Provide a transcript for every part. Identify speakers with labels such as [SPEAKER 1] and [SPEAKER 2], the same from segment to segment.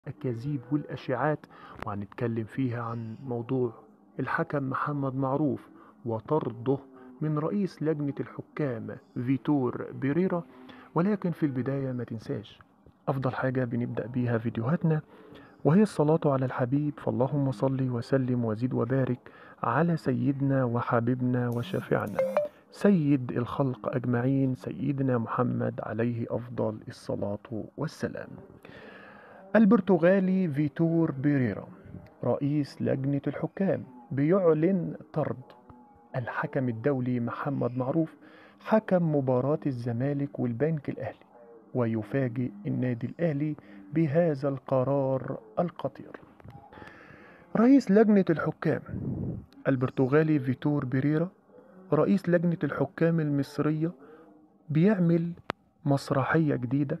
[SPEAKER 1] الأكاذيب والأشاعات وهنتكلم فيها عن موضوع الحكم محمد معروف وطرده من رئيس لجنة الحكام فيتور بيريرا ولكن في البداية ما تنساش أفضل حاجة بنبدأ بيها فيديوهاتنا وهي الصلاة على الحبيب فاللهم صل وسلم وزد وبارك على سيدنا وحبيبنا وشفيعنا سيد الخلق أجمعين سيدنا محمد عليه أفضل الصلاة والسلام البرتغالي فيتور بيريرا رئيس لجنة الحكام بيعلن طرد الحكم الدولي محمد معروف حكم مباراة الزمالك والبنك الأهلي ويفاجئ النادي الأهلي بهذا القرار الخطير رئيس لجنة الحكام البرتغالي فيتور بيريرا رئيس لجنة الحكام المصرية بيعمل مسرحية جديدة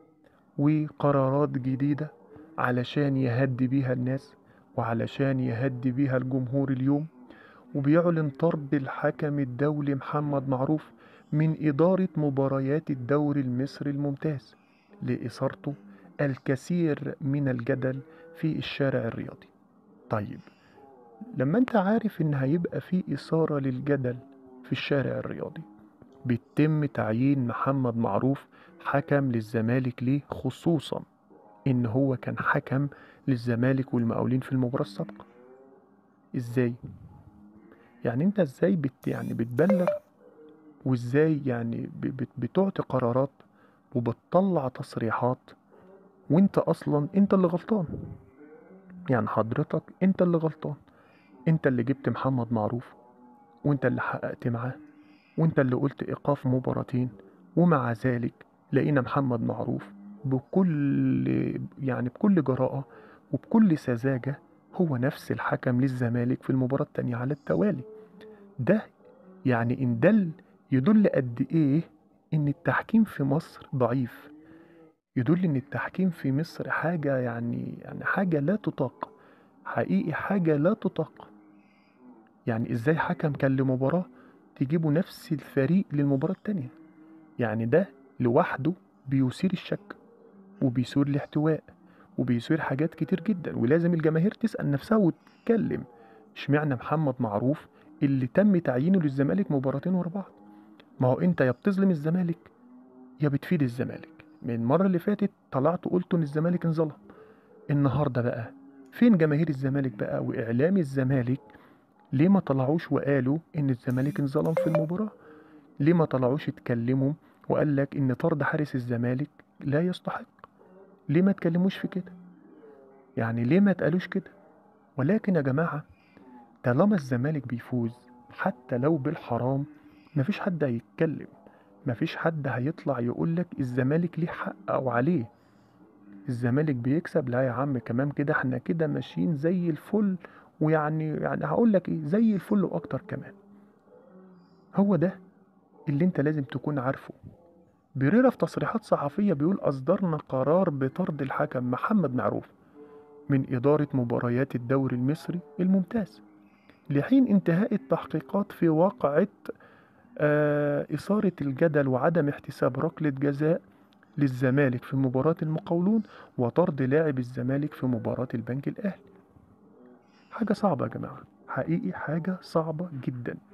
[SPEAKER 1] وقرارات جديدة علشان يهدي بيها الناس وعلشان يهدي بيها الجمهور اليوم وبيعلن طرد الحكم الدولي محمد معروف من إدارة مباريات الدوري المصري الممتاز لإثارته الكثير من الجدل في الشارع الرياضي طيب لما انت عارف ان هيبقى في إثارة للجدل في الشارع الرياضي بيتم تعيين محمد معروف حكم للزمالك ليه خصوصا ان هو كان حكم للزمالك والمقاولين في المباراة السابقة ازاي يعني انت ازاي بت يعني بتبلغ وازاي يعني بت بتعطي قرارات وبتطلع تصريحات وانت اصلا انت اللي غلطان يعني حضرتك انت اللي غلطان انت اللي جبت محمد معروف وانت اللي حققت معاه وانت اللي قلت ايقاف مباراتين ومع ذلك لقينا محمد معروف بكل يعني بكل جراءة وبكل سذاجة هو نفس الحكم للزمالك في المباراة التانية على التوالي ده يعني إن دل يدل قد إيه إن التحكيم في مصر ضعيف يدل إن التحكيم في مصر حاجة يعني يعني حاجة لا تطاق حقيقي حاجة لا تطاق يعني إزاي حكم كان لمباراة تجيبوا نفس الفريق للمباراة التانية يعني ده لوحده بيثير الشك وبيثير الاحتواء وبيثير حاجات كتير جدا ولازم الجماهير تسأل نفسها وتتكلم اشمعنى محمد معروف اللي تم تعيينه للزمالك مباراتين ورا بعض ما هو انت يا بتظلم الزمالك يا بتفيد الزمالك من المرة اللي فاتت طلعت وقلت ان الزمالك انظلم النهارده بقى فين جماهير الزمالك بقى واعلام الزمالك ليه ما طلعوش وقالوا ان الزمالك انظلم في المباراة ليه ما طلعوش اتكلموا وقال لك ان طرد حارس الزمالك لا يستحق ليه ما تكلموش في كده يعني ليه ما تقالوش كده ولكن يا جماعة طالما الزمالك بيفوز حتى لو بالحرام مفيش حد هيتكلم مفيش حد هيطلع يقولك الزمالك ليه حق او عليه الزمالك بيكسب لا يا عم كمان كده احنا كده ماشيين زي الفل ويعني يعني هقول لك ايه زي الفل واكتر كمان هو ده اللي انت لازم تكون عارفه بيريرا في تصريحات صحفية بيقول أصدرنا قرار بطرد الحكم محمد معروف من إدارة مباريات الدوري المصري الممتاز لحين انتهاء التحقيقات في واقعة آه إثارة الجدل وعدم احتساب ركلة جزاء للزمالك في مباراة المقاولون وطرد لاعب الزمالك في مباراة البنك الأهلي حاجة صعبة يا جماعة حقيقي حاجة صعبة جدا